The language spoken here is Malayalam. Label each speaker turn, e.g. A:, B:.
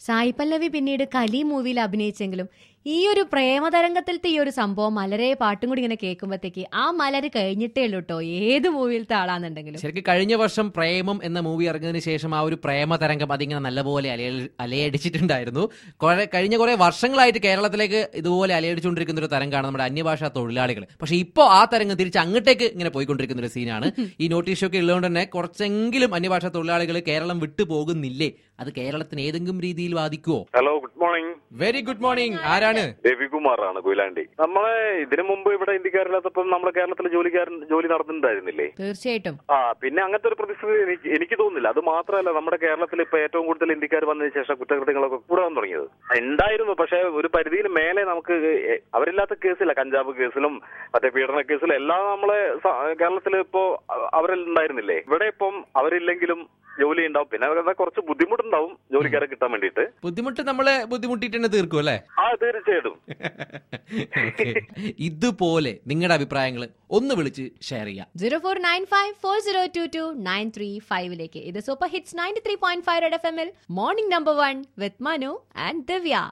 A: സായി പല്ലവി പിന്നീട് കലി മൂവിയിൽ അഭിനയിച്ചെങ്കിലും ഈ ഒരു പ്രേമതരംഗത്തിലത്തെ ഈ ഒരു സംഭവം മലരെ പാട്ടും കൂടി ഇങ്ങനെ കേൾക്കുമ്പോഴത്തേക്ക് ആ മലര് കഴിഞ്ഞിട്ടേ ഉള്ളൂ കേട്ടോ ഏത് മൂവിയിലത്തെ ആളാന്നുണ്ടെങ്കിലും
B: ശരിക്കും കഴിഞ്ഞ വർഷം പ്രേമം എന്ന മൂവി ഇറങ്ങിയതിന് ശേഷം ആ ഒരു പ്രേമ തരംഗം അതിങ്ങനെ നല്ലപോലെ അലയ- അലയടിച്ചിട്ടുണ്ടായിരുന്നു കുറെ കഴിഞ്ഞ കുറെ വർഷങ്ങളായിട്ട് കേരളത്തിലേക്ക് ഇതുപോലെ അലയടിച്ചുകൊണ്ടിരിക്കുന്ന ഒരു തരംഗമാണ് നമ്മുടെ അന്യഭാഷാ തൊഴിലാളികൾ പക്ഷെ ഇപ്പോൾ ആ തരംഗം തിരിച്ച് അങ്ങോട്ടേക്ക് ഇങ്ങനെ പോയിക്കൊണ്ടിരിക്കുന്ന ഒരു സീനാണ് ഈ നോട്ടീസ് ഷോ ഒക്കെ ഉള്ളതുകൊണ്ട് തന്നെ കുറച്ചെങ്കിലും അന്യഭാഷാ തൊഴിലാളികൾ കേരളം വിട്ടു പോകുന്നില്ലേ അത് കേരളത്തിന് ഏതെങ്കിലും രീതിയിൽ ബാധിക്കുവോ
C: hello good morning
B: very good morning ആരാണ്
C: രവികുമാറാണ് കൊയിലാണ്ടി നമ്മളെ ഇതിനു മുമ്പ് ഇവിടെ ഇന്ത്യക്കാരില്ലാത്തപ്പം നമ്മുടെ കേരളത്തിലെ ജോലിക്കാരൻ ജോലി നടന്നിട്ടുണ്ടായിരുന്നില്ലേ
A: തീർച്ചയായിട്ടും
C: ആ പിന്നെ അങ്ങനത്തെ ഒരു പ്രതിസ്ഥിതി എനിക്ക് എനിക്ക് തോന്നുന്നില്ല അത് മാത്രമല്ല നമ്മുടെ കേരളത്തിൽ ഇപ്പൊ ഏറ്റവും കൂടുതൽ ഇന്ത്യക്കാർ വന്നതിന് ശേഷം കുറ്റകൃത്യങ്ങളൊക്കെ കൂടാൻ തുടങ്ങിയത് ഉണ്ടായിരുന്നു പക്ഷെ ഒരു പരിധിയിൽ മേലെ നമുക്ക് എ- അവരില്ലാത്ത കേസില്ല കഞ്ചാവ് കേസിലും മറ്റേ പീഡന കേസിലും എല്ലാം നമ്മളെ സ- കേരളത്തിൽ ഇപ്പോ അ- അവരിൽ ഉണ്ടായിരുന്നില്ലേ ഇവിടെ ഇപ്പം അവരില്ലെങ്കിലും ജോലി ഉണ്ടാവും പിന്നെ അവരുടെ കുറച്ച് ബുദ്ധിമുട്ടുണ്ടാവും ജോലിക്കാരെ കിട്ടാൻ വേണ്ടിയിട്ട്
B: ബുദ്ധിമുട്ട് നമ്മളെ ബുദ്ധിമുട്ടിട്ട് തന്നെ തീർക്കും അല്ലേ
C: ആ തീർച്ചയായിട്ടും
B: Okay. ഇതുപോലെ നിങ്ങളുടെ അഭിപ്രായങ്ങൾ ഒന്ന് വിളിച്ച് ഷെയർ ചെയ്യാം
A: zero four nine five four zero two two nine three ഫൈവിലേക്ക് ഇത് super hits ninety three point five F എമ്മിൽ morning number one with Manu and Divya